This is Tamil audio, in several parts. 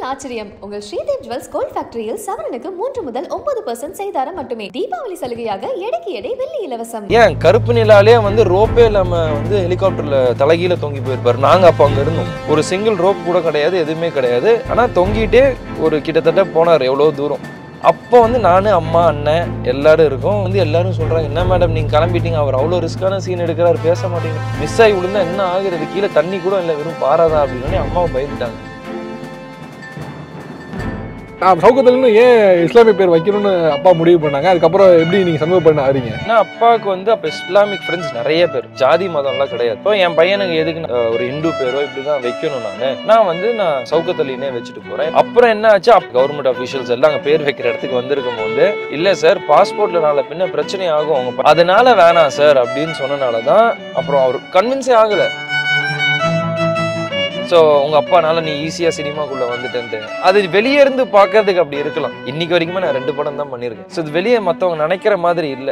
ஆச்சரியம் உங்கள் ஸ்ரீதேவ் ஜுவல்ஸ் கோல்ட் ஃபேக்டரியில் சவரனுக்கு மூன்று முதல் ஒன்பது பர்சன்ட் செய்தாரம் மட்டுமே தீபாவளி சலுகையாக எடைக்கு எடை வெள்ளி இலவசம் ஏன் கருப்பு நிலாலே வந்து ரோப்பே இல்லாம வந்து ஹெலிகாப்டர்ல தலைகீழ தொங்கி போயிருப்பாரு நாங்க அப்ப அங்க இருந்தோம் ஒரு சிங்கிள் ரோப் கூட கிடையாது எதுவுமே கிடையாது ஆனா தொங்கிட்டே ஒரு கிட்டத்தட்ட போனார் எவ்வளவு தூரம் அப்போ வந்து நானு அம்மா அண்ணன் எல்லாரும் இருக்கோம் வந்து எல்லாரும் சொல்றாங்க என்ன மேடம் நீங்க கிளம்பிட்டீங்க அவர் அவ்வளோ ரிஸ்கான சீன் எடுக்கிறாரு பேச மாட்டீங்க மிஸ் ஆகி விழுந்தா என்ன ஆகுறது கீழே தண்ணி கூட இல்லை வெறும் பாறாதான் அப்படின்னு அம்மாவை பயந்துட்டாங்க நான் சவுக்கத்துலன்னு ஏன் இஸ்லாமிய பேர் வைக்கணும்னு அப்பா முடிவு பண்ணாங்க அதுக்கப்புறம் எப்படி நீங்க சமூக பண்ண ஆறீங்க ஏன்னா அப்பாவுக்கு வந்து அப்போ இஸ்லாமிக் ஃப்ரெண்ட்ஸ் நிறைய பேர் ஜாதி மதம்லாம் கிடையாது இப்போ என் பையனுக்கு எதுக்கு நான் ஒரு இந்து பேரோ இப்படிதான் வைக்கணும் நாங்க நான் வந்து நான் சவுக்கத்தலினே வச்சுட்டு போறேன் அப்புறம் என்ன ஆச்சு கவர்மெண்ட் அஃபீஷியல்ஸ் எல்லாம் அங்க பேர் வைக்கிற இடத்துக்கு வந்திருக்கும் போது இல்ல சார் பாஸ்போர்ட்ல நாளை பின்ன பிரச்சனை ஆகும் அவங்க ப- அதனால வேணாம் சார் அப்படின்னு சொன்னனால தான் அப்புறம் அவர் கன்வின்ஸே ஆகல ஸோ உங்க அப்பானால நீ ஈஸியா சினிமாக்குள்ள வந்துட்டேன்ட்டு அது வெளியே இருந்து பார்க்கறதுக்கு அப்படி இருக்கலாம் இன்னைக்கு வரைக்குமே நான் ரெண்டு படம் தான் பண்ணியிருக்கேன் ஸோ இது வெளியே மற்றவங்க நினைக்கிற மாதிரி இல்லை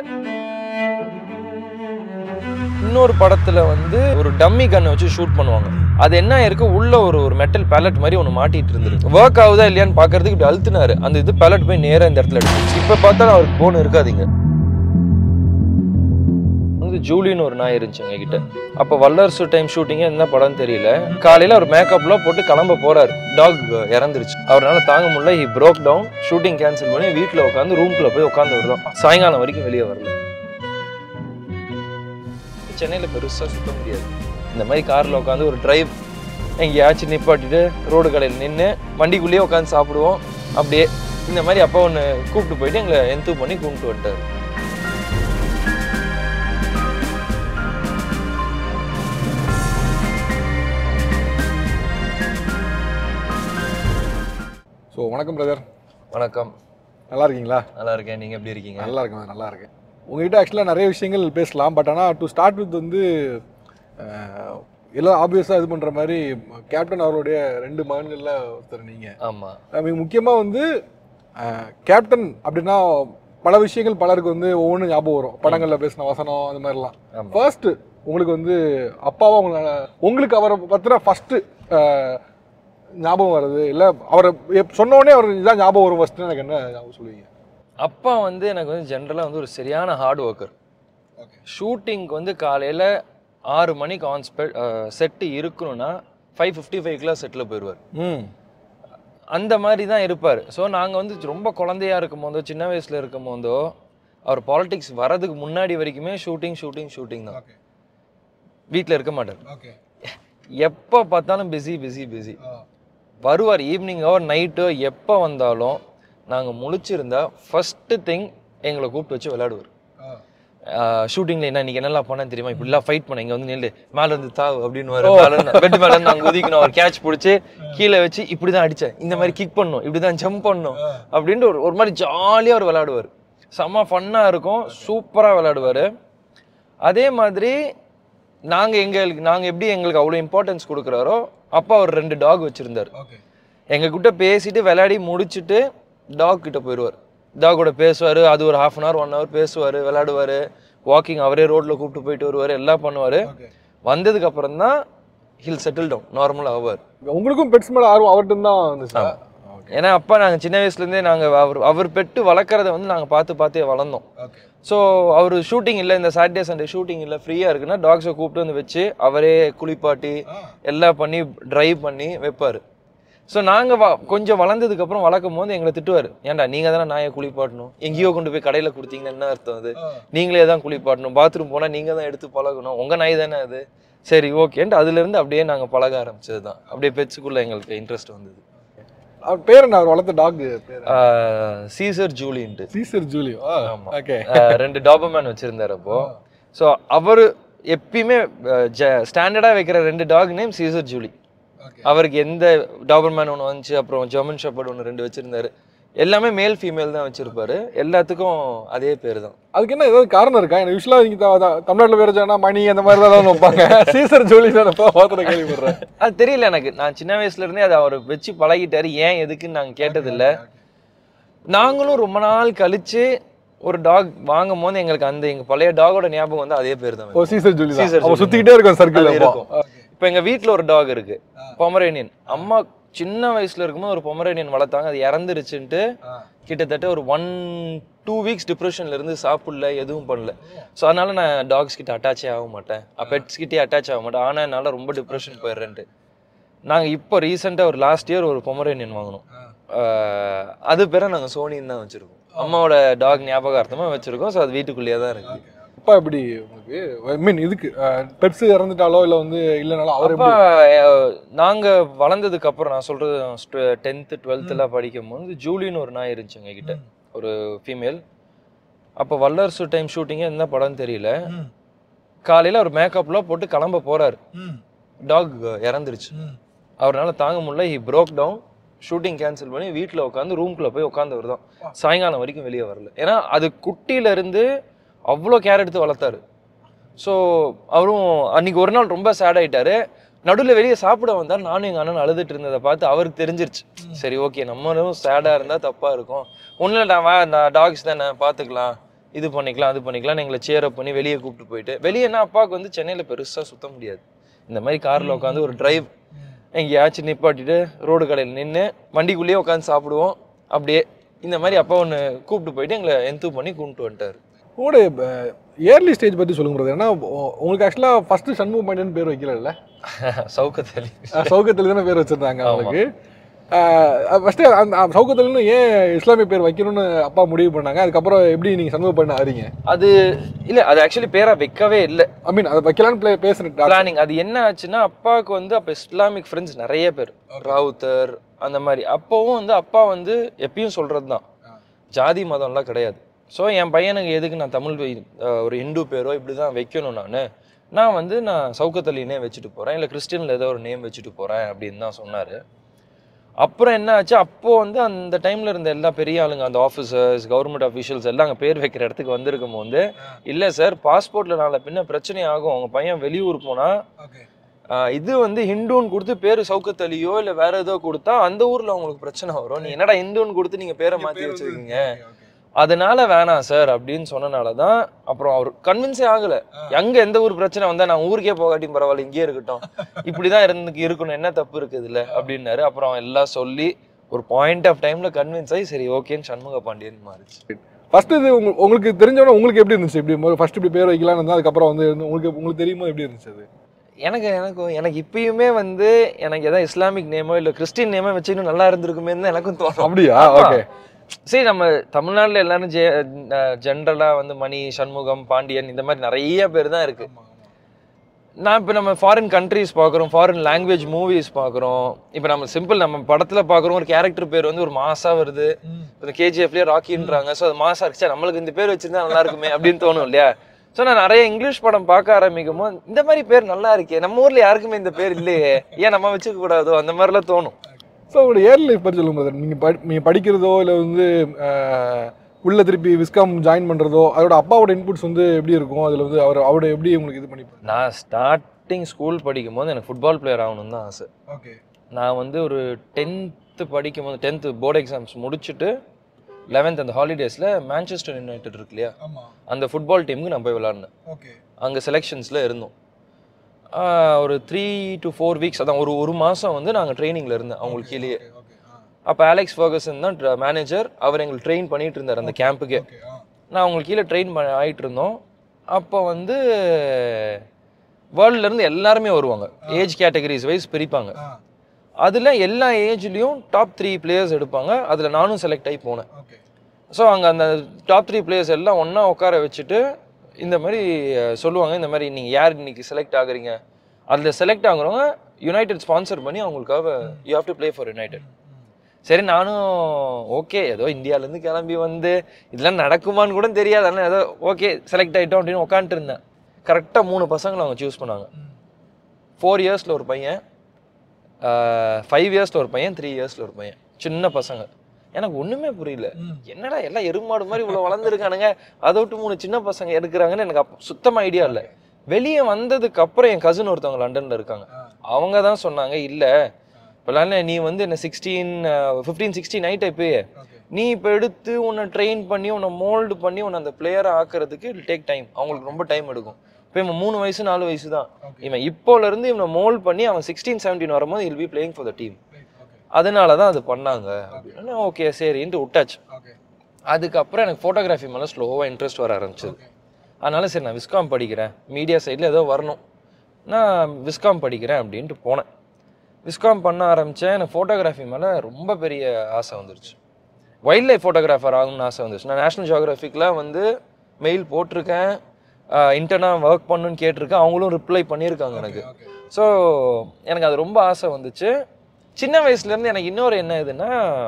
இன்னொரு படத்துல வந்து ஒரு டம்மி கன்னை வச்சு ஷூட் பண்ணுவாங்க அது என்ன இருக்கு உள்ள ஒரு ஒரு மெட்டல் பேலட் மாதிரி ஒன்று மாட்டிட்டு இருந்திருக்கு ஒர்க் ஆகுதா இல்லையான்னு பார்க்கறதுக்கு இப்படி அழுத்தினாரு அந்த இது பேலட் போய் நேரா இந்த இடத்துல அடிச்சிச்சு இப்போ பார்த்தாலும் அவருக்கு போன் இருக்காதீங்க வந்து ஜூலின்னு ஒரு நாய் இருந்துச்சு எங்ககிட்ட அப்போ வல்லரசு டைம் ஷூட்டிங்கே என்ன படம்னு தெரியல காலையில் அவர் மேக்கப்லாம் போட்டு கிளம்ப போறாரு டாக் இறந்துருச்சு அவரால தாங்க முடியல he broke down shooting cancel பண்ணி வீட்டில் உட்காந்து ரூம்குள்ள போய் உட்காந்து தான் சாயங்காலம் வரைக்கும் வெளியே வரல சென்னையில் பெருசாக சுத்த முடியாது இந்த மாதிரி காரில் உட்காந்து ஒரு டிரைவ் எங்கேயாச்சும் நிப்பாட்டிட்டு ரோடு கடையில் நின்று வண்டிக்குள்ளேயே உட்காந்து சாப்பிடுவோம் அப்படியே இந்த மாதிரி அப்பா ஒன்று கூப்பிட்டு போயிட்டு எங்களை என்து பண்ணி கூப்பிட்டு வந்துட்டார் ஸோ வணக்கம் பிரதர் வணக்கம் நல்லா இருக்கீங்களா நல்லா இருக்கேன் நீங்கள் எப்படி இருக்கீங்க நல்லா இருக்கேன் நல்லா இருக்கேன் உங்ககிட்ட ஆக்சுவலாக நிறைய விஷயங்கள் பேசலாம் பட் ஆனால் டு ஸ்டார்ட் வித் வந்து அஹ், எல்லாம் ஆப்வியஸாக இது பண்ணுற மாதிரி கேப்டன் அவருடைய ரெண்டு மகன்களில் ஒருத்தர் நீங்கள் ஆமாம் மிக முக்கியமாக வந்து அஹ், கேப்டன் அப்படின்னா பல விஷயங்கள் பலருக்கு வந்து ஒவ்வொன்றும் ஞாபகம் வரும் படங்களில் பேசின வசனம் அந்த மாதிரிலாம் ஆமாம் ஃபர்ஸ்ட் உங்களுக்கு வந்து அப்பாவா உங்களை உங்களுக்கு அவரை பத்தின ஃபர்ஸ்ட் ஞாபகம் வருது இல்லை அவரை எப்- சொன்ன உடனே அவர் இதான் ஞாபகம் வரும் ஃபர்ஸ்ட் எனக்கு என்ன ஞாபகம் சொல்லுவீங்க அப்பா வந்து எனக்கு வந்து ஜென்ரலாக வந்து ஒரு சரியான ஹார்ட் ஒர்க்கர் ஓகே ஷூட்டிங்க்கு வந்து காலையில் ஆறு மணிக்கு ஆன் ஸ்பெ செட்டு இருக்கணும்னா ஃபைவ் ஃபிஃப்டி ஃபைவ்க்குலாம் செட்டில் போயிடுவார் ம் அந்த மாதிரி தான் இருப்பார் ஸோ நாங்கள் வந்து ரொம்ப குழந்தையா இருக்கும் போதோ சின்ன வயசில் இருக்கும் போதோ அவர் பாலிடிக்ஸ் வரதுக்கு முன்னாடி வரைக்குமே ஷூட்டிங் ஷூட்டிங் ஷூட்டிங் தான் ஓகே வீட்டில் இருக்க மாட்டார் ஓகே எப்போ பார்த்தாலும் பிஸி பிஸி பிஸி வருவார் ஈவினிங் ஹவர் நைட்டோ எப்போ வந்தாலும் நாங்கள் முழிச்சிருந்தா ஃபஸ்ட்டு திங் எங்களை கூப்பிட்டு வச்சு விளையாடுவார் ஷூட்டிங்ல என்ன இன்னைக்கு என்னெல்லாம் பண்ண தெரியுமா இப்படிலாம் ஃபைட் பண்ண இங்க வந்து நில்லு மேல இருந்து தாவு அப்படின்னு வர பெட் மேல இருந்து நாங்க குதிக்கணும் ஒரு கேட்ச் பிடிச்சி கீழே வச்சு இப்படிதான் அடிச்சேன் இந்த மாதிரி கிக் பண்ணணும் இப்படிதான் ஜம்ப் பண்ணணும் அப்படின்ட்டு ஒரு ஒரு மாதிரி ஜாலியா அவர் விளையாடுவார் செம்ம ஃபன்னா இருக்கும் சூப்பரா விளையாடுவாரு அதே மாதிரி நாங்க எங்களுக்கு நாங்க எப்படி எங்களுக்கு அவ்வளோ இம்பார்ட்டன்ஸ் கொடுக்குறாரோ அப்பா ஒரு ரெண்டு டாக் வச்சிருந்தார் ஓகே எங்க கிட்ட பேசிட்டு விளையாடி முடிச்சுட்டு டாக் கிட்ட போயிடுவார் டாகோட பேசுவார் அது ஒரு half an hour one hour பேசுவார் விளையாடுவார் வாக்கிங் அவரே ரோட்ல கூப்பிட்டு போயிட்டு வருவார் எல்லாம் பண்ணுவார் ஓகே வந்ததுக்கு அப்புறம் தான் ஹில் செட்டில் டவுன் நார்மலாக ஆவார் உங்களுக்கும் பெட்ஸ் மேல ஆர்வம் அவர்கிட்ட தான் வந்துச்சு ஓகே ஏன்னா அப்பா நாங்கள் சின்ன வயசுலேருந்தே நாங்கள் அவர் அவர் பெட்டு வளர்க்குறத வந்து நாங்கள் பார்த்து பார்த்தே வளர்ந்தோம் ஓகே ஸோ அவர் ஷூட்டிங் இல்லை இந்த சாட்டர்டே சண்டே ஷூட்டிங் இல்லை ஃப்ரீயாக இருக்குன்னா டாக்ஸை கூப்பிட்டு வந்து வச்சு அவரே குளிப்பாட்டி எல்லாம் பண்ணி ட்ரைவ் பண்ணி வைப்பார் ஸோ நாங்கள் வ கொஞ்சம் வளர்ந்ததுக்கு அப்புறம் வளர்க்கும் போது எங்களை திட்டுவார் ஏன்டா நீங்கள் தானே நாயை குளிப்பாட்டணும் எங்கேயோ கொண்டு போய் கடையில் கொடுத்தீங்கன்னா என்ன அர்த்தம் அது நீங்களே தான் குளிப்பாட்டணும் பாத்ரூம் போனால் நீங்கள் தான் எடுத்து பழகணும் உங்கள் நாய் தானே அது சரி ஓகேன்ட்டு அதுலேருந்து அப்படியே நாங்கள் பழக ஆரம்பிச்சது தான் அப்படியே பெட்ஸுக்குள்ளே எங்களுக்கு இன்ட்ரெஸ்ட் வந்தது அவர் பேர் என்ன அவர் வளர்த்த டாக் பேர் சீசர் ஜூலின்ட்டு சீசர் ஜூலியோ ஆமா. ஓகே ஆஹ் ரெண்டு டாபர்மேன் வச்சிருந்தாரு அப்போ ஸோ அவர் எப்பயுமே ஸ்டாண்டர்டாக வைக்கிற ரெண்டு dog name Caesar Julie okay அவருக்கு எந்த டாபர்மேன் ஒன்று வந்துச்சு அப்புறம் ஜெர்மன் ஷெப்பர்ட் ஒன்று ரெண்டு வச்சிருந்தாரு எல்லாமே மேல் ஃபீமேல் தான் வச்சிருப்பாரு எல்லாத்துக்கும் அதே பேர் தான் அதுக்கு என்ன ஏதாவது காரணம் இருக்கா எனக்கு யூஸ்வலாக இங்கே தமிழ்நாட்டில் பேர் வச்சாங்கன்னா மணி அந்த மாதிரி தான் வைப்பாங்க சீசர் ஜூலி தான் பார்த்துட்டு கேள்விப்படுறேன் அது தெரியல எனக்கு நான் சின்ன வயசுல இருந்தே அதை அவர் வச்சு பழகிட்டாரு ஏன் எதுக்குன்னு நாங்கள் கேட்டதில்ல நாங்களும் ரொம்ப நாள் கழிச்சு ஒரு டாக் வாங்கும் போது எங்களுக்கு அந்த எங்க பழைய டாகோட ஞாபகம் வந்து அதே பேர் தான் ஓ சீசர் ஜூலி சீசர் தான் அவன் ஜூலி. சுற்றிக்கிட்டே இருக்கும் சர்க்கிள் அது இருக்கும். இப்போ எங்க வீட்ல ஒரு டாக் இருக்கு பொமரேனியன் அம்மா சின்ன வயசுல இருக்கும்போது ஒரு பொமரேனியன் வளர்த்தாங்க அது இறந்துருச்சுன்ட்டு கிட்டத்தட்ட ஒரு ஒன் டூ வீக்ஸ் டிப்ரெஷன்ல இருந்து சாப்பிடல எதுவும் பண்ணல ஸோ அதனால நான் டாக்ஸ் கிட்ட அட்டாச்சே ஆக மாட்டேன் பெட்ஸ் கிட்டே அட்டாச் ஆக மாட்டேன் ஆனால் என்னால் ரொம்ப டிப்ரெஷன் போயிடுறேன்ட்டு நாங்கள் இப்போ ரீசெண்டாக ஒரு லாஸ்ட் இயர் ஒரு பொமரேனியன் வாங்கினோம் ஆஹ் அது பேரை நாங்கள் சோனின்னு தான் வச்சுருக்கோம் அம்மாவோட டாக் ஞாபகார்த்தமாக வச்சுருக்கோம் ஸோ அது வீட்டுக்குள்ளேயே தான் இருக்கு அப்பா எப்படி உங்களுக்கு ஐ மீன் இதுக்கு பெட்ஸ் இறந்துட்டாலோ இல்லை வந்து இல்லைனாலும் அவர் அப்பா எப்படி அஹ், நாங்க வளர்ந்ததுக்கு அப்புறம் நான் சொல்றது டென்த்து டுவெல்த்துலாம் படிக்கும் போது ஜூலின்னு ஒரு நாய் இருந்துச்சு எங்க கிட்ட ஒரு ஃபீமேல் அப்போ வல்லரசு டைம் ஷூட்டிங்கே என்ன படம்னு தெரியல காலையில அவர் மேக்கப்லாம் போட்டு கிளம்ப போறாரு டாக் இறந்துருச்சு அவரால தாங்க முடியல he broke down shooting cancel பண்ணி வீட்டில் உட்காந்து ரூம்குள்ளே போய் உட்காந்தவர் தான் சாயங்காலம் வரைக்கும் வெளியே வரல ஏன்னா அது குட்டியில இருந்து அவ்வளோ கேர் எடுத்து வளர்த்தாரு ஸோ அவரும் அன்னைக்கு ஒரு நாள் ரொம்ப சேட் ஆயிட்டாரு நடுவில் வெளியே சாப்பிட வந்தார் நானும் எங்கள் அண்ணன் அழுதுட்டு இருந்ததை பார்த்து அவருக்கு தெரிஞ்சிருச்சு சரி ஓகே நம்மளும் சேடாக இருந்தால் தப்பாக இருக்கும் ஒன்றும் நான் வா நான் டாக்ஸ் தானே பார்த்துக்கலாம் இது பண்ணிக்கலாம் அது பண்ணிக்கலாம் எங்களை சேர் அப் பண்ணி வெளியே கூப்பிட்டு போயிட்டு வெளியே என்ன அப்பாவுக்கு வந்து சென்னையில் பெருசாக சுத்த முடியாது இந்த மாதிரி காரில் உட்காந்து ஒரு டிரைவ் எங்கேயாச்சும் நிப்பாட்டிட்டு ரோடு கடையில் நின்று வண்டிக்குள்ளேயே உட்காந்து சாப்பிடுவோம் அப்படியே இந்த மாதிரி அப்பா ஒன்று கூப்பிட்டு போயிட்டு எங்களை என்து பண்ணி கூப்பிட்டு வந்துட்டாரு உங்களோட இயர்லி ஸ்டேஜ் பற்றி சொல்லுங்க brother. ஏன்னா உ- உங்களுக்கு ஆக்சுவலாக ஃபர்ஸ்ட் சண்முக பாண்டியன் பேர் வைக்கல சவுக்கத்தலி சௌகத்தில் தானே பேர் வச்சிருந்தாங்க ஆமா. அவங்களுக்கு ஃபஸ்ட்டு அந்த சௌகத்துலன்னு ஏன் இஸ்லாமிய பேர் வைக்கணும்னு அப்பா முடிவு பண்ணாங்க அதுக்கப்புறம் எப்படி நீங்கள் சண்முக பண்ண ஆறீங்க அது இல்ல அது ஆக்சுவலி பேரா வைக்கவே இல்லை ஐ மீன் அதை வைக்கலான்னு ப்ளே பேசுகிறேன் பிளானிங் அது என்ன ஆச்சுன்னா அப்பாவுக்கு வந்து அப்ப இஸ்லாமிக் ஃப்ரெண்ட்ஸ் நிறைய பேர் ராவுத்தர் அந்த மாதிரி அப்போவும் வந்து அப்பா வந்து எப்பயும் சொல்றது தான் ஜாதி மதம்லாம் கிடையாது ஸோ என் பையனுக்கு எதுக்கு நான் தமிழ் வை- அஹ் ஒரு இந்து பேரோ இப்படி தான் வைக்கணும் நான் நான் வந்து நான் சவுக்கத்தலினே வச்சுட்டு போகிறேன் இல்லை கிறிஸ்டியனில் ஏதோ ஒரு நேம் வச்சுட்டு போகிறேன் அப்படின்னு தான் சொன்னார் அப்புறம் என்ன ஆச்சு அப்போ வந்து அந்த டைம்ல இருந்த எல்லா பெரிய ஆளுங்க அந்த ஆஃபீஸர்ஸ் கவர்மெண்ட் அஃபீஷியல்ஸ் எல்லாம் அங்கே பேர் வைக்கிற இடத்துக்கு வந்திருக்கும் போது இல்லை சார் பாஸ்போர்ட்ல நாளை பின்ன பிரச்சனை ஆகும் உங்க பையன் வெளியூர் போனா ஆஹ் இது வந்து ஹிந்துன்னு கொடுத்து பேரு சவுக்கத்தலியோ இல்லை வேற ஏதோ கொடுத்தா அந்த ஊர்ல உங்களுக்கு பிரச்சனை வரும் நீ என்னடா ஹிந்துன்னு கொடுத்து நீங்க பேரை மாத்தி வச்சிருக்கீங்க அதனால வேணாம் சார் அப்படின்னு சொன்னனால தான் அப்புறம் அவர் கன்வின்ஸே ஆகல எங்க எந்த ஊர் பிரச்சனை வந்தா நான் ஊருக்கே போகாட்டியும் பரவாயில்ல இங்கேயே இருக்கட்டும் இப்படிதான் இருந்து இருக்கணும் என்ன தப்பு இருக்குது இதுல அப்படின்னாரு அப்புறம் எல்லாம் சொல்லி ஒரு பாயிண்ட் ஆஃப் டைம்ல கன்வின்ஸ் ஆகி சரி ஓகேன்னு சண்முக பாண்டியன் மாறிச்சு ஃபர்ஸ்ட் இது உங்க- உங்களுக்கு தெரிஞ்சவன உங்களுக்கு எப்படி இருந்துச்சு இப்படி ஃபர்ஸ்ட் இப்படி பேர் வைக்கலாம்னு இருந்தா அதுக்கப்புறம் வந்து உங்களுக்கு உங்களுக்கு தெரியுமா எப்படி இருந்துச்சு அது எனக்கு எனக்கு எனக்கு இப்பயுமே வந்து எனக்கு ஏதாவது இஸ்லாமிக் நேமோ இல்லை கிறிஸ்டின் நேமோ வச்சுக்கணும் நல்லா இருந்திருக்குமே தான் எனக்கும் தோணும் அப்படியா ஆமா. ஓகே சரி நம்ம தமிழ்நாட்டுல எல்லாரும் ஜெ ஜென்ரலா வந்து மணி சண்முகம் பாண்டியன் இந்த மாதிரி நிறைய பேர் தான் இருக்கு நான் இப்போ நம்ம ஃபாரின் கண்ட்ரீஸ் பார்க்குறோம் ஃபாரின் லாங்குவேஜ் மூவிஸ் பார்க்குறோம் இப்போ நம்ம சிம்பிள் நம்ம படத்தில் பார்க்குறோம் ஒரு கேரக்டர் பேர் வந்து ஒரு மாசா வருது இந்த கேஜிஎஃப்லேயே ராக்கின்றாங்க ஸோ அது மாசா இருக்கு சரி, நம்மளுக்கு இந்த பேர் வச்சிருந்தா நல்லா இருக்குமே அப்படின்னு தோணும் இல்லையா ஸோ நான் நிறைய இங்கிலீஷ் படம் பார்க்க ஆரம்பிக்கும் போது இந்த மாதிரி பேர் நல்லா இருக்கே நம்ம ஊர்ல யாருக்குமே இந்த பேர் இல்லையே ஏன் நம்ம வச்சுக்க கூடாதோ அந்த மாதிரிலாம் தோணும் ஸோ உங்களோட இயர்லி லைஃப் பற்றி சொல்லுங்க brother. நீங்க படி நீங்க படிக்கிறதோ இல்லை வந்து அஹ், உள்ள திருப்பி விஸ்காம் ஜாயின் பண்றதோ அதோட அப்பாவோட இன்புட்ஸ் வந்து எப்படி இருக்கும் அதுல வந்து அவர் அவரோட எப்படி உங்களுக்கு இது பண்ணி நான் ஸ்டார்டிங் ஸ்கூல் படிக்கும் போது எனக்கு ஃபுட்பால் பிளேயர் ஆகணும்னு தான் ஆசை ஓகே நான் வந்து ஒரு டென்த்து படிக்கும் போது டென்த்து போர்டு எக்ஸாம்ஸ் முடிச்சுட்டு லெவன்த் அந்த ஹாலிடேஸில் மேன்செஸ்டர் யுனைடெட் இருக்கு இல்லையா ஆமா அந்த ஃபுட்பால் டீமுக்கு நான் போய் விளாட்னேன் ஓகே அங்கே செலெக்ஷன்ஸில் இருந்தோம் ஆஹ் ஒரு த்ரீ டு ஃபோர் வீக்ஸ் அதான் ஒரு ஒரு மாதம் வந்து நாங்கள் ட்ரைனிங்கில் இருந்தேன் அவங்களுக்கு கீழேயே ஓகே அப்போ அலெக்ஸ் ஃபர்கசன் தான் மேனேஜர் அவர் எங்களுக்கு ட்ரெயின் பண்ணிட்டு இருந்தார் அந்த கேம்புக்கே ஓகே நான் அவங்களுக்கு கீழே ட்ரெயின் ஆகிட்டு இருந்தோம் அப்போ வந்து வேர்ல்ட்ல இருந்து எல்லாருமே வருவாங்க ஏஜ் கேட்டகரிஸ் வைஸ் பிரிப்பாங்க அதில் எல்லா ஏஜ்லேயும் டாப் த்ரீ பிளேயர்ஸ் எடுப்பாங்க அதில் நானும் செலக்ட் ஆகி போனேன் ஓகே ஸோ அங்கே அந்த டாப் த்ரீ பிளேயர்ஸ் எல்லாம் ஒன்றா உட்கார வச்சுட்டு இந்த மாதிரி அஹ், சொல்லுவாங்க இந்த மாதிரி நீங்கள் யார் இன்னைக்கு செலக்ட் ஆகுறீங்க அதில் செலக்ட் ஆகுறவங்க யுனைடெட் ஸ்பான்சர் பண்ணி அவங்களுக்காக you have to play for United சரி நானும் ஓகே ஏதோ இந்தியாவிலேருந்து கிளம்பி வந்து இதெல்லாம் நடக்குமான்னு கூட தெரியாது ஆனால் ஏதோ ஓகே செலக்ட் ஆகிட்டோம் அப்படின்னு உட்காந்துட்டு இருந்தேன் கரெக்டாக மூணு பசங்களை அவங்க சூஸ் பண்ணாங்க ஃபோர் இயர்ஸில் ஒரு பையன் ஃபைவ் இயர்ஸில் ஒரு பையன் த்ரீ இயர்ஸில் ஒரு பையன் சின்ன பசங்க எனக்கு ஒன்றுமே புரியல என்னடா எல்லாம் எருமாடு மாதிரி இவ்வளோ வளர்ந்துருக்கானுங்க அதை விட்டு மூணு சின்ன பசங்க எடுக்கிறாங்கன்னு எனக்கு அப்ப சுத்தமா ஐடியா இல்லை வெளியே வந்ததுக்கு அப்புறம் என் கசின் ஒருத்தவங்க லண்டன்ல இருக்காங்க அவங்க தான் சொன்னாங்க இல்லை இப்போலாம் நீ வந்து என்ன சிக்ஸ்டீன் ஃபிஃப்டீன் சிக்ஸ்டீன் நைட் இப்போயே நீ இப்போ எடுத்து உன்னை ட்ரெயின் பண்ணி உன்னை மோல்டு பண்ணி உன்னை அந்த பிளேயரை ஆக்குறதுக்கு இட் டேக் டைம் அவங்களுக்கு ரொம்ப டைம் எடுக்கும் இப்போ இவன் மூணு வயசு நாலு வயசு தான் இவன் இப்போல இருந்து இவனை மோல்ட் பண்ணி அவன் சிக்ஸ்டீன் செவன்டீன் வரும்போது he'll be playing for the team அதனால தான் அது பண்ணாங்க அப்படின்னு ஓகே சரின்ட்டு விட்டாச்சு ஓகே அதுக்கப்புறம் எனக்கு ஃபோட்டோகிராஃபி மேலே ஸ்லோவாக இன்ட்ரெஸ்ட் வர ஆரம்பிச்சது அதனால சரி நான் விஸ்காம் படிக்கிறேன் மீடியா சைடில் ஏதோ வரணும் நான் விஸ்காம் படிக்கிறேன் அப்படின்ட்டு போனேன் விஸ்காம் பண்ண ஆரம்பித்தேன் எனக்கு ஃபோட்டோகிராஃபி மேலே ரொம்ப பெரிய ஆசை வந்துருச்சு வைல்ட் லைஃப் ஃபோட்டோகிராஃபர் ஆகணும்னு ஆசை வந்துருச்சு நான் நேஷனல் ஜியோகிராஃபிக்லாம் வந்து மெயில் போட்டிருக்கேன் இன்டர்னாக ஒர்க் பண்ணுன்னு கேட்டிருக்கேன் அவங்களும் ரிப்ளை பண்ணியிருக்காங்க எனக்கு ஓகே ஸோ எனக்கு அது ரொம்ப ஆசை வந்துச்சு சின்ன வயசுலேருந்து எனக்கு இன்னொரு என்ன இதுன்னா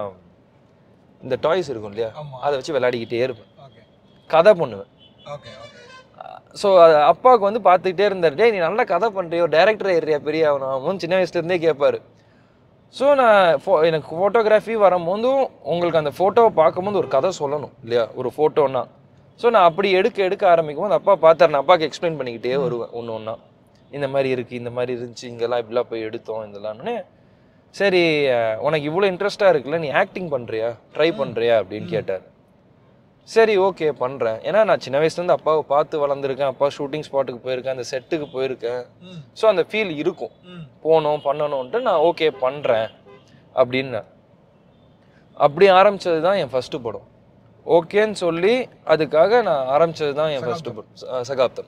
இந்த டாய்ஸ் இருக்கும் இல்லையா ஆமா. அதை வச்சு விளையாடிக்கிட்டே இருப்பேன் ஓகே கதை பண்ணுவேன் ஓகே ஓகே ஸோ அப்பாவுக்கு வந்து பார்த்துக்கிட்டே இருந்தார் டேய் நீ நல்ல கதை பண்ணுறியோ டேரக்டர் ஏரியா பெரிய ஆகணும் சின்ன வயசுலேருந்தே கேட்பாரு ஸோ நான் ஃபோ எனக்கு ஃபோட்டோகிராஃபி வரும்போதும் உங்களுக்கு அந்த ஃபோட்டோவை பார்க்கும்போது ஒரு கதை சொல்லணும் இல்லையா ஒரு ஃபோட்டோன்னா ஸோ நான் அப்படி எடுக்க எடுக்க ஆரம்பிக்கும் போது அப்பா பார்த்தாரு நான் அப்பாவுக்கு எக்ஸ்பிளைன் பண்ணிக்கிட்டே வருவேன் ஒன்று ஒன்றா இந்த மாதிரி இருக்குது இந்த மாதிரி இருந்துச்சு இங்கெல்லாம் இப்படிலாம் போய் எடுத்தோம் இதெல்லாம்னு சரி அஹ், உனக்கு இவ்வளோ இன்ட்ரெஸ்ட்டாக இருக்குல்ல நீ ஆக்டிங் பண்ணுறியா ட்ரை பண்ணுறியா அப்படின்னு கேட்டார் சரி ஓகே பண்ணுறேன் ஏன்னா நான் சின்ன வயசுலேருந்து அப்பாவை பார்த்து வளர்ந்துருக்கேன் அப்பா ஷூட்டிங் ஸ்பாட்டுக்கு போயிருக்கேன் அந்த செட்டுக்கு போயிருக்கேன் ம் ஸோ அந்த ஃபீல் இருக்கும் ம் போகணும் பண்ணணும்ன்ட்டு நான் ஓகே பண்ணுறேன் அப்படின்னு அப்படி ஆரம்பிச்சது தான் என் ஃபஸ்ட்டு படம் ஓகேன்னு சொல்லி அதுக்காக நான் ஆரம்பிச்சது தான் என் ஃபஸ்ட்டு படம் ச- சகாப்தம்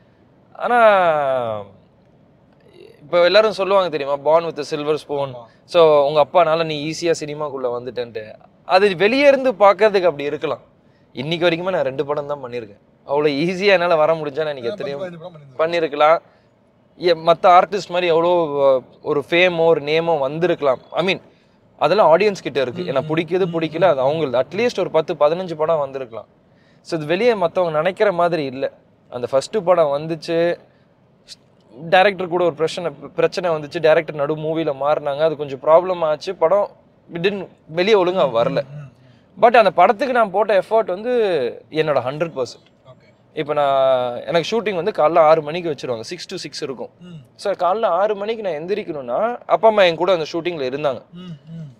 ஆனால் இப்போ எல்லாரும் சொல்லுவாங்க தெரியுமா born with silver spoon so உங்கள் அப்பானால நீ ஈஸியாக சினிமாக்குள்ளே வந்துட்டேன்ட்டு அது வெளியே இருந்து பார்க்கறதுக்கு அப்படி இருக்கலாம் இன்னைக்கு வரைக்குமே நான் ரெண்டு படம் தான் பண்ணியிருக்கேன் அவ்வளோ ஈஸியாக என்னால் வர முடிஞ்சான்னு எனக்கு எத்தனையோ பண்ணியிருக்கலாம் மற்ற ஆர்டிஸ்ட் மாதிரி எவ்வளோ அஹ், ஒரு ஃபேமோ ஒரு நேமோ வந்திருக்கலாம் ஐ மீன் அதெல்லாம் ஆடியன்ஸ் கிட்ட இருக்கு எனக்கு பிடிக்குது பிடிக்கல அது அவங்களுக்கு அட்லீஸ்ட் ஒரு பத்து பதினஞ்சு படம் வந்திருக்கலாம் ஸோ இது வெளியே மற்றவங்க நினைக்கிற மாதிரி இல்லை அந்த ஃபஸ்ட்டு படம் வந்துச்சு டேரக்டர் கூட ஒரு பிரச்சனை பிரச்சனை வந்துச்சு டேரக்டர் நடு மூவியில் மாறினாங்க அது கொஞ்சம் ப்ராப்ளம் ஆச்சு படம் விடின் வெளியே ஒழுங்காக வரல பட் அந்த படத்துக்கு நான் போட்ட எஃபர்ட் வந்து என்னோட ஹண்ட்ரட் பர்சன்ட் ஓகே இப்போ நான் எனக்கு ஷூட்டிங் வந்து காலைல ஆறு மணிக்கு வச்சிருவாங்க சிக்ஸ் டு சிக்ஸ் இருக்கும் ம் சார் காலைல ஆறு மணிக்கு நான் எந்திரிக்கணும்னா அப்பா அம்மா என் கூட அந்த ஷூட்டிங்கில் இருந்தாங்க ம் ம்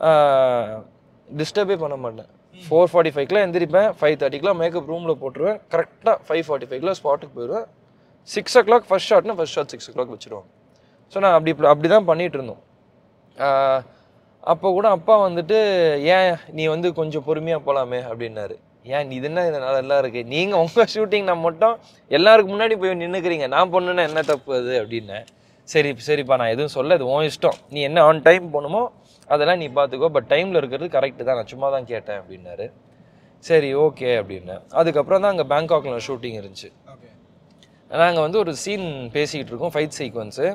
டிஸ்டர்பே பண்ண மாட்டேன் ஃபோர் ஃபார்ட்டி ஃபைவ்க்குலாம் எந்திரிப்பேன் ஃபைவ் தேர்ட்டிக்கெலாம் மேக்கப் ரூமில் போட்டுருவேன் கரெக்டாக ஃபைவ் ஃபார்ட்டி ஃபைவ்க்குலாம் ஸ்பாட்டுக்கு போயிடுவேன் சிக்ஸ் ஓ கிளாக் ஃபஸ்ட் ஷாட்னா first shot six o'clock வச்சுருவாங்க ஸோ நான் அப்படி அப்படி தான் பண்ணிகிட்டு இருந்தோம் ஆஹ் அப்போ கூட அப்பா வந்துட்டு ஏன் நீ வந்து கொஞ்சம் பொறுமையாக போகலாமே அப்படின்னாரு ஏன் இது என்ன இது நல்லா இருக்கு நீங்கள் உங்கள் ஷூட்டிங் நான் மட்டும் எல்லாருக்கு முன்னாடி போய் நின்றுக்கிறீங்க நான் பொண்ணுன்னா என்ன தப்பு அது அப்படின்னேன் சரி சரிப்பா நான் எதுவும் சொல்ல இது உன் இஷ்டம் நீ என்ன ஆன் டைம் போகணுமோ அதெல்லாம் நீ பார்த்துக்கோ பட் டைமில் இருக்கிறது கரெக்டு தான் நான் சும்மா தான் கேட்டேன் அப்படின்னாரு சரி ஓகே அப்படின்னேன் அதுக்கப்புறம் தான் அங்கே பேங்காக்ல ஷூட்டிங் இருந்துச்சு ஓகே நாங்கள் வந்து ஒரு சீன் பேசிக்கிட்டு இருக்கோம் ஃபைட் சீக்வன்ஸு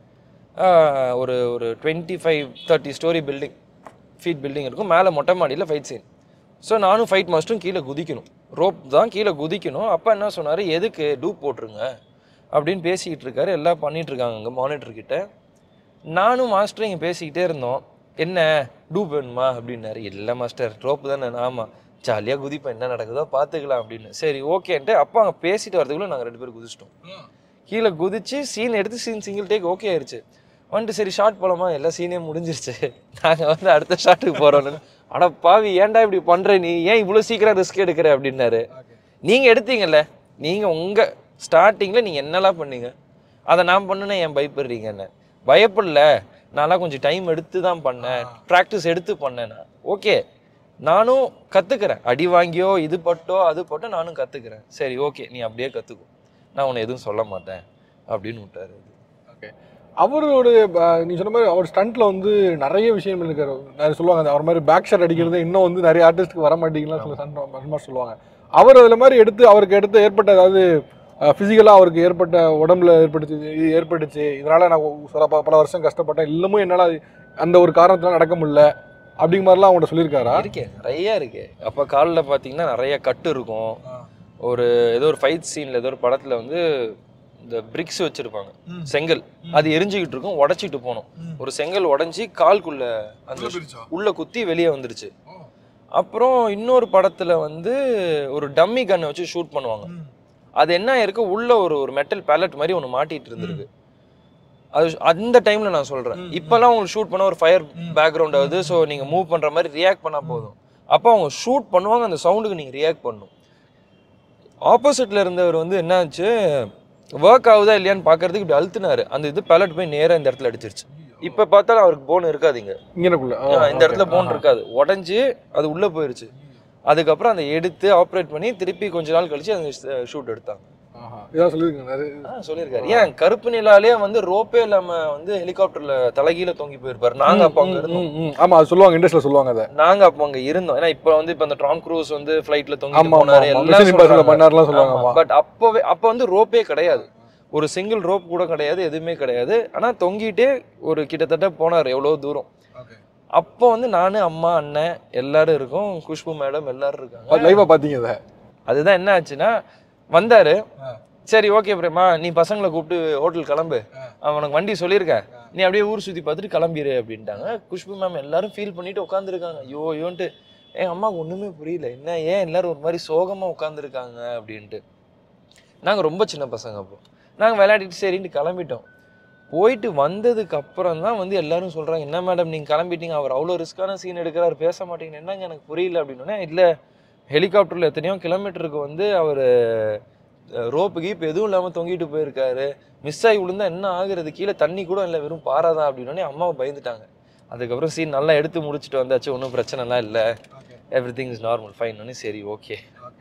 ஒரு ஒரு twenty five thirty story building feet building இருக்கும் மேலே மொட்டை மாடியில் ஃபைட் சீன் ஸோ நானும் ஃபைட் மாஸ்டரும் கீழே குதிக்கணும் ரோப் தான் கீழே குதிக்கணும் அப்பா என்ன சொன்னார் எதுக்கு டூப் போட்டுருங்க அப்படின்னு பேசிக்கிட்டு இருக்காரு எல்லாம் பண்ணிட்டு இருக்காங்க அங்கே மானிட்டர் கிட்ட நானும் மாஸ்டரும் இங்கே பேசிக்கிட்டே இருந்தோம் என்ன டூப் வேணுமா அப்படின்னாரு இல்லை மாஸ்டர் ரோப்பு தானே ஆமாம் ஜாலியாக குதிப்பேன் என்ன நடக்குதோ பார்த்துக்கலாம் அப்படின்னு சரி ஓகேன்ட்டு அப்பா அங்கே பேசிட்டு வரதுக்குள்ளே நாங்கள் ரெண்டு பேரும் குதிச்சிட்டோம் கீழே குதிச்சு சீன் எடுத்து சீன் சிங்கிள் டேக் ஓகே ஆயிடுச்சு வந்துட்டு சரி ஷார்ட் போலாமா எல்லா சீனே முடிஞ்சிருச்சு நாங்கள் வந்து அடுத்த ஷாட்டுக்கு போகிறோன்னு அட பாவி ஏன்டா இப்படி பண்ணுற நீ ஏன் இவ்வளோ சீக்கிரம் ரிஸ்க் எடுக்கிற அப்படின்னாரு நீங்கள் எடுத்தீங்கல்ல நீங்கள் உங்கள் ஸ்டார்டிங்கில் நீங்கள் என்னெல்லாம் பண்ணீங்க அதை நான் பண்ணுனேன் ஏன் பயப்படுறீங்கன்னு பயப்படல நான்லாம் கொஞ்சம் டைம் எடுத்து தான் பண்ணேன் ப்ராக்டிஸ் எடுத்து பண்ணேன் ஓகே நானும் கற்றுக்கிறேன் அடி வாங்கியோ இது பட்டோ அது பட்டோ நானும் கற்றுக்கிறேன் சரி ஓகே நீ அப்படியே கற்றுக்கோ நான் உன்னை எதுவும் சொல்ல மாட்டேன் அப்படின்னு விட்டாரு ஓகே அவரோட அஹ், நீ சொன்ன மாதிரி அவர் ஸ்டண்ட்ல வந்து நிறைய விஷயம் இருக்காரு நிறைய சொல்லுவாங்க அந்த அவர் மாதிரி பேக் ஷாட் அடிக்கிறது இன்னும் வந்து நிறைய ஆர்டிஸ்ட்க்கு வர மாட்டேங்கலாம் சில ஸ்டண்ட் சொல்லுவாங்க அவர் அதில் மாதிரி எடுத்து அவருக்கு எடுத்து ஏற்பட்ட அதாவது ஃபிசிக்கலாக அவருக்கு ஏற்பட்ட உடம்புல ஏற்பட்டுச்சு இது ஏற்பட்டுச்சு இதனால நான் ஒ- சில ப- பல வருஷம் கஷ்டப்பட்டேன் இன்னமும் என்னால் அந்த ஒரு காரணத்தினால நடக்க முடியல அப்படிங்கிற மாதிரிலாம் அவங்கள்ட்ட சொல்லியிருக்காரா இருக்கே நிறைய இருக்கு அப்போ காலில் பார்த்தீங்கன்னா நிறைய கட்டு இருக்கும் ஒரு ஏதோ ஒரு ஃபைட் சீனில் ஏதோ ஒரு படத்தில் வந்து இந்த பிரிக்ஸ் வச்சிருப்பாங்க ம். செங்கல் அது எரிஞ்சுக்கிட்டு இருக்கும் உடச்சிட்டு போனோம் ம். ஒரு செங்கல் உடஞ்சி கால்குள்ள அந்த உள்ள குத்தி வெளியே வந்துருச்சு அப்புறம் இன்னொரு படத்துல வந்து ஒரு டம்மி கன்னை வச்சு ஷூட் பண்ணுவாங்க அது என்ன இருக்கு உள்ள ஒரு ஒரு மெட்டல் பேலட் மாதிரி ஒன்று மாட்டிட்டு இருந்திருக்கு அது அந்த டைம்ல நான் சொல்றேன் இப்பெல்லாம் உங்களுக்கு ஷூட் பண்ண ஒரு ஃபயர் பேக்ரவுண்ட் ஆகுது ஸோ நீங்க மூவ் பண்ற மாதிரி ரியாக்ட் பண்ணா போதும் அப்போ அவங்க ஷூட் பண்ணுவாங்க அந்த சவுண்டுக்கு நீங்க ரியாக்ட் பண்ணணும் ஆப்போசிட்ல இருந்தவர் வந்து என்னாச்சு ஒர்க் ஆகுதா இல்லையான்னு பார்க்கறதுக்கு இப்படி அழுத்தினாரு அந்த இது பேலட் போய் நேரா இந்த இடத்துல அடிச்சிருச்சு இப்ப பார்த்தாலும் அவருக்கு போன் இருக்காதுங்க இங்கனக்குள்ள இந்த இடத்துல போன் இருக்காது உடஞ்சி அது உள்ள போயிருச்சு அதுக்கப்புறம் அதை எடுத்து ஆப்ரேட் பண்ணி திருப்பி கொஞ்ச நாள் கழிச்சு அந்த ஷூட் எடுத்தாங்க இதான் சொல்லிருக்கேன் நிறைய ஆ, சொல்லியிருக்காரு ஏன் கருப்பு நிலாலே வந்து ரோப்பே இல்லாம வந்து ஹெலிகாப்டர்ல தலைகீழ தொங்கி போயிருப்பாரு நாங்க அப்ப அங்க இருந்தோம் ம், ம். ஆமா அது சொல்லுவாங்க இண்டஸ்ட்ரியில் சொல்லுவாங்க அதை நாங்க அப்ப அங்க இருந்தோம் ஏன்னா இப்ப வந்து இப்ப அந்த ட்ராம் க்ரூஸ் வந்து ஃபிளைட்ல தொங்கி ஆமா ஆமா போனாரு ஆமா மிஷன் இம்பாசிபிள் எல்லாம் பண்ணாருலாம் சொல்லுவாங்க ஆமா பட் அப்பவே அப்ப வந்து ரோப்பே கிடையாது ஒரு சிங்கிள் ரோப் கூட கிடையாது எதுவுமே கிடையாது ஆனா தொங்கிட்டே ஒரு கிட்டத்தட்ட போனார் எவ்வளவு தூரம் அப்போ வந்து நானு அம்மா அண்ணன் எல்லாரும் இருக்கோம் குஷ்பு மேடம் எல்லாரும் இருக்காங்க லைவா பாத்தீங்க அதை அதுதான் என்ன ஆச்சுன்னா வந்தாரு சரி ஓகே பிரேமா நீ பசங்களை கூப்பிட்டு ஹோட்டல் கிளம்பு அவனுக்கு வண்டி சொல்லியிருக்கேன் நீ அப்படியே ஊர் சுத்தி பார்த்துட்டு கிளம்பிடு அப்படின்ட்டாங்க குஷ்பு மேம் எல்லாரும் ஃபீல் பண்ணிட்டு உட்காந்துருக்காங்க ஐயோ ஐயோன்ட்டு என் அம்மாவுக்கு ஒண்ணுமே புரியல என்ன ஏன் எல்லாரும் ஒரு மாதிரி சோகமா உட்காந்துருக்காங்க அப்படின்ட்டு நாங்க ரொம்ப சின்ன பசங்க அப்போ நாங்க விளையாடிட்டு சரின்ட்டு கிளம்பிட்டோம் போயிட்டு வந்ததுக்கு அப்புறம் தான் வந்து எல்லாரும் சொல்றாங்க என்ன மேடம் நீங்க கிளம்பிட்டீங்க அவர் அவ்வளோ ரிஸ்கான சீன் எடுக்கிறாரு பேச மாட்டீங்க என்னங்க எனக்கு புரியல அப்படின்னு இல்ல ஹெலிகாப்டர்ல எத்தனையோ கிலோமீட்டருக்கு வந்து அவர் ரோப்பு கீப் எதுவும் இல்லாம தொங்கிட்டு போயிருக்காரு மிஸ் ஆகி விழுந்தா என்ன ஆகுறது கீழே தண்ணி கூட இல்லை வெறும் பாறை தான் அப்படின்னோடனே அம்மாவை பயந்துட்டாங்க அதுக்கப்புறம் சீன் நல்லா எடுத்து முடிச்சுட்டு வந்தாச்சு ஒன்றும் பிரச்சனைலாம் இல்லை everything is normal fine சரி ஓகே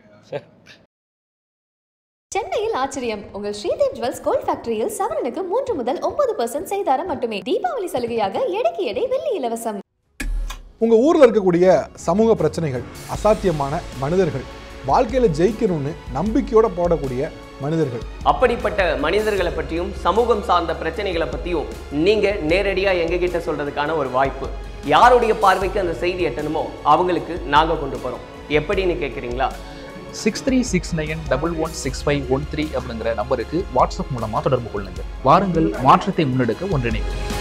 சென்னையில் ஆச்சரியம் உங்கள் ஸ்ரீதேவ் ஜுவல்ஸ் கோல்ட் ஃபேக்டரியில் சவரனுக்கு மூன்று முதல் ஒன்பது பர்சன்ட் செய்தாரம் மட்டுமே தீபாவளி சலுகையாக எடைக்கு எடை வெள்ளி இலவசம் உங்க ஊர்ல இருக்கக்கூடிய சமூக பிரச்சனைகள் அசாத்தியமான மனிதர்கள் வாழ்க்கையில ஜெயிக்கணும்னு நம்பிக்கையோட போடக்கூடிய மனிதர்கள் அப்படிப்பட்ட மனிதர்களை பற்றியும் சமூகம் சார்ந்த பிரச்சனைகளை பற்றியும் நீங்கள் நேரடியாக எங்ககிட்ட சொல்கிறதுக்கான ஒரு வாய்ப்பு யாருடைய பார்வைக்கு அந்த செய்தி எட்டணுமோ அவங்களுக்கு நாங்கள் கொண்டு போகிறோம் எப்படின்னு கேட்குறீங்களா six three six nine double one six five one three அப்படிங்கிற நம்பருக்கு வாட்ஸ்அப் மூலமாக தொடர்பு கொள்ளுங்கள் வாருங்கள் மாற்றத்தை முன்னெடுக்க ஒன்றிணைவோம்